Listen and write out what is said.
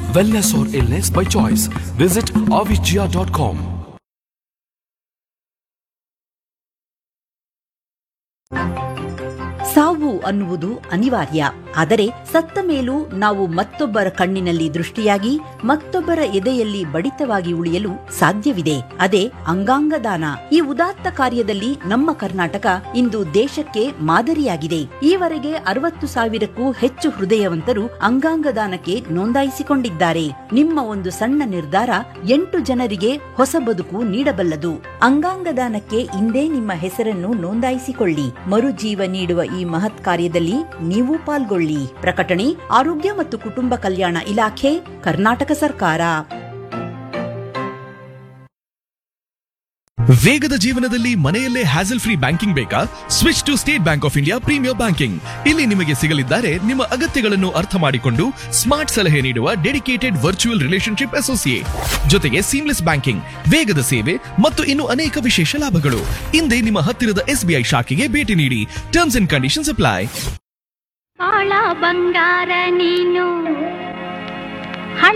wellness or illness by choice. Visit avicgia.com. ಸಾವು ಅನ್ನುವುದು ಅನಿವಾರ್ಯ ಆದರೆ ಸತ್ತ ಮೇಲೂ ನಾವು ಮತ್ತೊಬ್ಬರ ಕಣ್ಣಿನಲ್ಲಿ ದೃಷ್ಟಿಯಾಗಿ ಮತ್ತೊಬ್ಬರ ಎದೆಯಲ್ಲಿ ಬಡಿತವಾಗಿ ಉಳಿಯಲು ಸಾಧ್ಯವಿದೆ ಅದೇ ಅಂಗಾಂಗ ದಾನ ಈ ಉದಾತ್ತ ಕಾರ್ಯದಲ್ಲಿ ನಮ್ಮ ಕರ್ನಾಟಕ ಇಂದು ದೇಶಕ್ಕೆ ಮಾದರಿಯಾಗಿದೆ ಈವರೆಗೆ ಅರವತ್ತು ಸಾವಿರಕ್ಕೂ ಹೆಚ್ಚು ಹೃದಯವಂತರು ಅಂಗಾಂಗ ದಾನಕ್ಕೆ ನೋಂದಾಯಿಸಿಕೊಂಡಿದ್ದಾರೆ ನಿಮ್ಮ ಒಂದು ಸಣ್ಣ ನಿರ್ಧಾರ ಎಂಟು ಜನರಿಗೆ ಹೊಸ ಬದುಕು ನೀಡಬಲ್ಲದು ಅಂಗಾಂಗ ದಾನಕ್ಕೆ ಇಂದೇ ನಿಮ್ಮ ಹೆಸರನ್ನು ನೋಂದಾಯಿಸಿಕೊಳ್ಳಿ ಮರುಜೀವ ನೀಡುವ ಈ ಮಹತ್ ಕಾರ್ಯದಲ್ಲಿ ನೀವು ಪಾಲ್ಗೊಳ್ಳಿ ಪ್ರಕಟಣೆ ಆರೋಗ್ಯ ಮತ್ತು ಕುಟುಂಬ ಕಲ್ಯಾಣ ಇಲಾಖೆ ಕರ್ನಾಟಕ ಸರ್ಕಾರ ವೇಗದ ಜೀವನದಲ್ಲಿ ಮನೆಯಲ್ಲೇ ಹ್ಯಾಸಲ್ ಫ್ರೀ ಬ್ಯಾಂಕಿಂಗ್ ಬೇಕಾ switch to State Bank of India premier banking ಇಲ್ಲಿ ನಿಮಗೆ ಸಿಗಲಿದ್ದಾರೆ ನಿಮ್ಮ ಅಗತ್ಯಗಳನ್ನು ಅರ್ಥ ಮಾಡಿಕೊಂಡು ಸ್ಮಾರ್ಟ್ ಸಲಹೆ ನೀಡುವ ಡೆಡಿಕೇಟೆಡ್ ವರ್ಚುವಲ್ ರಿಲೇಶನ್ಶಿಪ್ ಅಸೋಸಿಯೇಟ್ ಜೊತೆಗೆ ಸೀಮ್ಲೆಸ್ ಬ್ಯಾಂಕಿಂಗ್ ವೇಗದ ಸೇವೆ ಮತ್ತು ಇನ್ನು ಅನೇಕ ವಿಶೇಷ ಲಾಭಗಳು ಹಿಂದೆ ನಿಮ್ಮ ಹತ್ತಿರದ ಎಸ್ಬಿಐ ಶಾಖೆಗೆ ಭೇಟಿ ನೀಡಿ ಟರ್ಮ್ಸ್ ಅಂಡ್ ಕಂಡೀಷನ್ಸ್ ಅಪ್ಲೈ ಬಾಳ ಬಂಗಾರ ನೀನು